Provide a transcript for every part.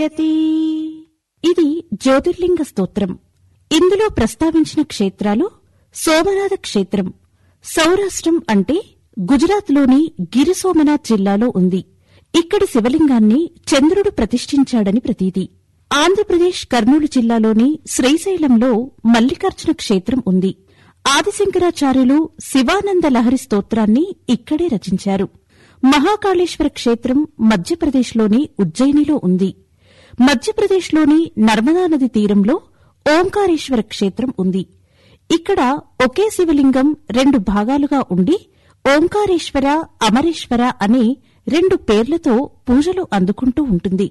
యతి. ఇది జ్యోతిర్లింగ స్తోత్రం ఇందులో ప్రస్తావించిన క్షేత్రాలు సోమనాథ క్షేత్రం సౌరాష్ట్రం అంటే గుజరాత్లోని గిరి సోమనాథ్ జిల్లాలో ఉంది ఇక్కడి శివలింగాన్ని చంద్రుడు ప్రతిష్ఠించాడని ప్రతీతి ఆంధ్రప్రదేశ్ కర్నూలు జిల్లాలోని శ్రీశైలంలో మల్లికార్జున క్షేత్రం ఉంది ఆదిశంకరాచార్యులు శివానంద లహరి స్తోత్రాన్ని ఇక్కడే రచించారు మహాకాళేశ్వర క్షేత్రం మధ్యప్రదేశ్లోని ఉజ్జయినిలో ఉంది మధ్యప్రదేశ్లోని నర్మదా నది తీరంలో ఓంకారేశ్వర క్షేత్రం ఉంది ఇక్కడ ఒకే శివలింగం రెండు భాగాలుగా ఉండి ఓంకారేశ్వర అమరేశ్వర అనే రెండు పేర్లతో పూజలు అందుకుంటూ ఉంటుంది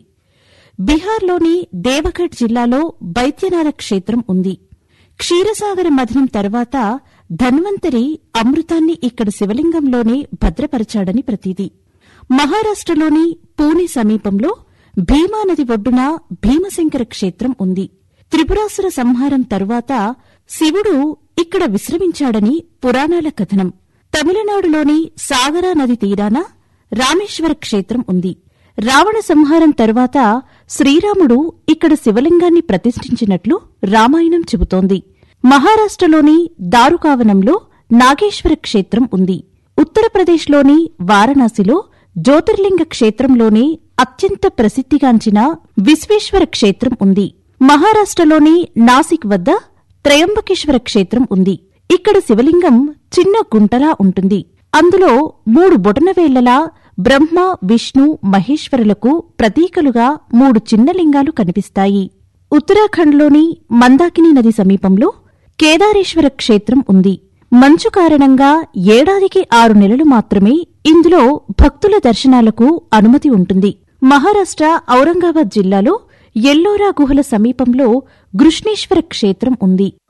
బీహార్లోని దేవగఢ్ జిల్లాలో బైద్యనాథ క్షేత్రం ఉంది క్షీరసాగర మథనం తర్వాత ధన్వంతరి అమృతాన్ని ఇక్కడ శివలింగంలోనే భద్రపరచాడని ప్రతీది మహారాష్టలోని పూణే సమీపంలో భీమా నది ఒడ్డున భీమశంకర క్షేత్రం ఉంది త్రిపురాసుర సంహారం తరువాత శివుడు ఇక్కడ విశ్రమించాడని పురాణాల కథనం తమిళనాడులోని సాగరా నది తీరాన రామేశ్వర క్షేత్రం ఉంది రావణ సంహారం తరువాత శ్రీరాముడు ఇక్కడ శివలింగాన్ని ప్రతిష్ఠించినట్లు రామాయణం చెబుతోంది మహారాష్టలోని దారుకావనంలో నాగేశ్వర క్షేత్రం ఉంది ఉత్తరప్రదేశ్లోని వారణాసిలో జ్యోతిర్లింగ క్షేత్రంలోనే అత్యంత ప్రసిద్ధిగాంచిన విశ్వేశ్వర క్షేత్రం ఉంది మహారాష్టలోని నాసిక్ వద్ద త్రయంబకేశ్వర క్షేత్రం ఉంది ఇక్కడ శివలింగం చిన్న గుంటలా ఉంటుంది అందులో మూడు బొటనవేళ్లలా బ్రహ్మ విష్ణు మహేశ్వరులకు ప్రతీకలుగా మూడు చిన్న లింగాలు కనిపిస్తాయి ఉత్తరాఖండ్లోని మందాకిని నది సమీపంలో కేదారేశ్వర క్షేత్రం ఉంది మంచు కారణంగా ఏడాదికి ఆరు నెలలు మాత్రమే ఇందులో భక్తుల దర్శనాలకు అనుమతి ఉంటుంది మహారాష్ట్ర ఔరంగాబాద్ జిల్లాలో ఎల్లోరా గుహల సమీపంలో గృష్ణేశ్వర క్షేత్రం ఉంది